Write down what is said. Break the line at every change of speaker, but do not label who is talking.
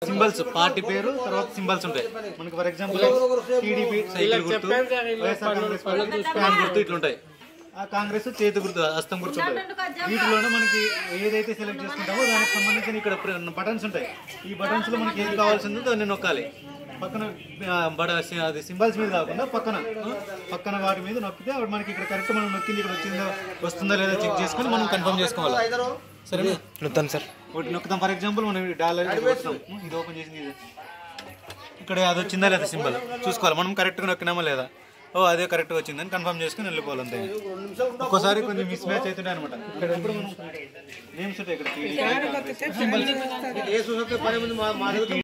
symbols party పేరు తర్వాత symbols ఉంటాయి మనకి ఫర్ ఎగ్జాంపుల్ టీడీపీ సైకిల్ గుర్తు వైఎస్ఆర్ కాంగ్రెస్ పార్టీ ఫ్యాన్ గుర్తు ఇట్లుంటాయి ఆ కాంగ్రెస్ చేతి గుర్తు హస్తం గుర్తు ఉంటాయి వీటిలోనే మనకి ఏదైతే సెలెక్ట్ చేసుకుంటామో దానికి సంబంధించిన ఇక్కడ బటన్స్ ఉంటాయి ఈ బటన్స్ లో మనకి ఏది కావాల్సిందో దాన్ని నొక్కాలి పక్కన ఆ, బడ అది సింబల్స్ మీద కాకుండా పక్కన ఆ, పక్కన వాటి మీద నొక్కితే అప్పుడు మనకి ఇక్కడ కరెక్ట్ మనం నొక్కింది ఇక్కడ వచ్చిందో వస్తుందా లేదా చెక్ చేసుకొని మనం కన్ఫర్మ్ చేసుకోవాలి సరేనా
నొత్తాను సార్
ఒకటి నొక్కుతాం ఫర్ ఎగ్జాంపుల్ మనం డాలర్ వస్తాం ఇది ఓపెన్ చేసింది ఇది ఇక్కడ అది వచ్చిందా లేదా సింబల్ చూసుకోవాలి మనం కరెక్ట్గా నొక్కినామా లేదా ఓ అదే కరెక్ట్గా వచ్చిందని కన్ఫర్మ్ చేసుకుని వెళ్ళిపోవాలి అంతే ఒక్కోసారి కొంచెం మిస్ మ్యాచ్ అవుతుంటాయి అనమాట ఇక్కడ ఎప్పుడు మనం నేమ్స్ ఉంటాయి ఇక్కడ